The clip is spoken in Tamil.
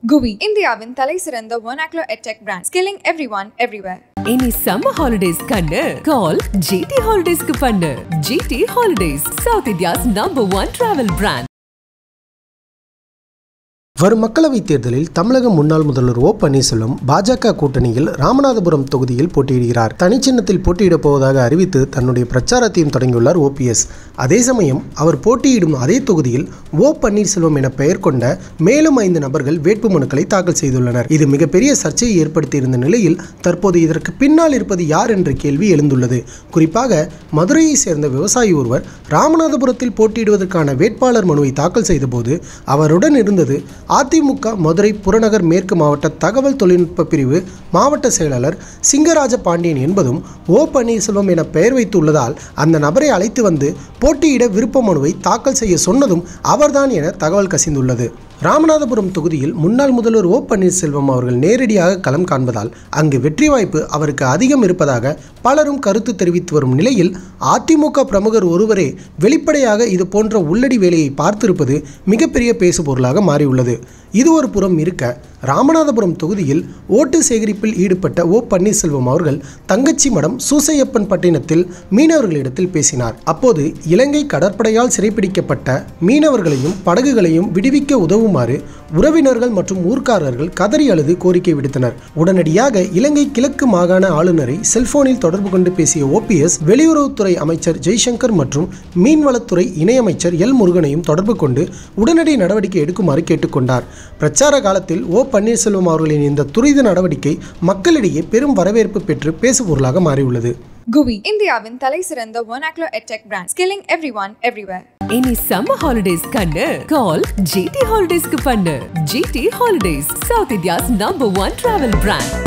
குவி இந்தியாவின் தலை சிறந்த ஒனாக்லோ edtech brand skilling everyone everywhere இனி சம்மர் ஹாலிடேஸ் கண்ணு கால் ஜிடி ஹாலிடேஸ்க்கு பண்ணு GT holidays south India's number one travel brand வரும் மக்களவைத் தேர்தலில் தமிழக முன்னாள் முதல்வர் ஓ பன்னீர்செல்வம் பாஜக கூட்டணியில் ராமநாதபுரம் தொகுதியில் போட்டியிடுகிறார் தனிச்சின்னத்தில் போட்டியிடப் போவதாக அறிவித்து தன்னுடைய பிரச்சாரத்தையும் தொடங்கியுள்ளார் ஓபிஎஸ் அதே சமயம் அவர் போட்டியிடும் அதே தொகுதியில் ஓ பன்னீர்செல்வம் என பெயர் கொண்ட மேலும் ஐந்து நபர்கள் வேட்புமனுக்களை தாக்கல் செய்துள்ளனர் இது மிகப்பெரிய சர்ச்சையை ஏற்படுத்தியிருந்த நிலையில் தற்போது இதற்கு பின்னால் இருப்பது யார் என்ற கேள்வி எழுந்துள்ளது குறிப்பாக மதுரையை சேர்ந்த விவசாயி ஒருவர் ராமநாதபுரத்தில் போட்டியிடுவதற்கான வேட்பாளர் மனுவை தாக்கல் செய்தபோது அவருடன் இருந்தது அதிமுக மதுரை புறநகர் மேற்கு மாவட்ட தகவல் தொழில்நுட்ப பிரிவு மாவட்ட செயலாளர் சிங்கராஜ பாண்டியன் என்பதும் ஓ பன்னீர்செல்வம் என பெயர் வைத்துள்ளதால் அந்த நபரை அழைத்து வந்து போட்டியிட விருப்ப மனுவை தாக்கல் செய்ய சொன்னதும் அவர்தான் என தகவல் கசிந்துள்ளது ராமநாதபுரம் தொகுதியில் முன்னாள் முதல்வர் ஓ பன்னீர்செல்வம் அவர்கள் நேரடியாக களம் காண்பதால் அங்கு வெற்றி வாய்ப்பு அவருக்கு அதிகம் இருப்பதாக பலரும் கருத்து தெரிவித்து வரும் நிலையில் அதிமுக பிரமுகர் ஒருவரே வெளிப்படையாக இது போன்ற உள்ளடி வேலையை பார்த்திருப்பது மிகப்பெரிய பேசுபொருளாக மாறியுள்ளது இது ஒரு புறம் இருக்க ராமநாதபுரம் தொகுதியில் ஓட்டு சேகரிப்பில் ஈடுபட்ட ஓ பன்னீர்செல்வம் அவர்கள் தங்கச்சி மடம் சூசையப்பன் பட்டினத்தில் மீனவர்களிடத்தில் பேசினார் அப்போது இலங்கை கடற்படையால் சிறைப்பிடிக்கப்பட்ட மீனவர்களையும் படகுகளையும் விடுவிக்க உதவுமாறு உறவினர்கள் மற்றும் ஊர்க்காரர்கள் கதறி அழுது கோரிக்கை விடுத்தனர் உடனடியாக இலங்கை கிழக்கு மாகாண ஆளுநரை செல்போனில் தொடர்பு கொண்டு பேசிய ஓபிஎஸ் வெளியுறவுத்துறை அமைச்சர் ஜெய்சங்கர் மற்றும் மீன்வளத்துறை இணையமைச்சர் எல் முருகனையும் தொடர்பு கொண்டு உடனடி நடவடிக்கை எடுக்குமாறு கேட்டுக்கொண்டார் பிரச்சார காலத்தில் ஓ பன்னீர்செல்வம் அவர்களின் இந்த துரித நடவடிக்கை மக்களிடையே பெரும் வரவேற்பு பெற்று பேசுபொருளாக மாறியுள்ளது குவி இந்தியாவின் தலை சிறந்த ஒனாக்லோ edtech brand skilling everyone everywhere இனி சம்மர் ஹாலிடேஸ் கண்ணு கால் ஜிடி ஹாலிடேஸ்க்கு பண்ணு GT holidays south India's number one travel brand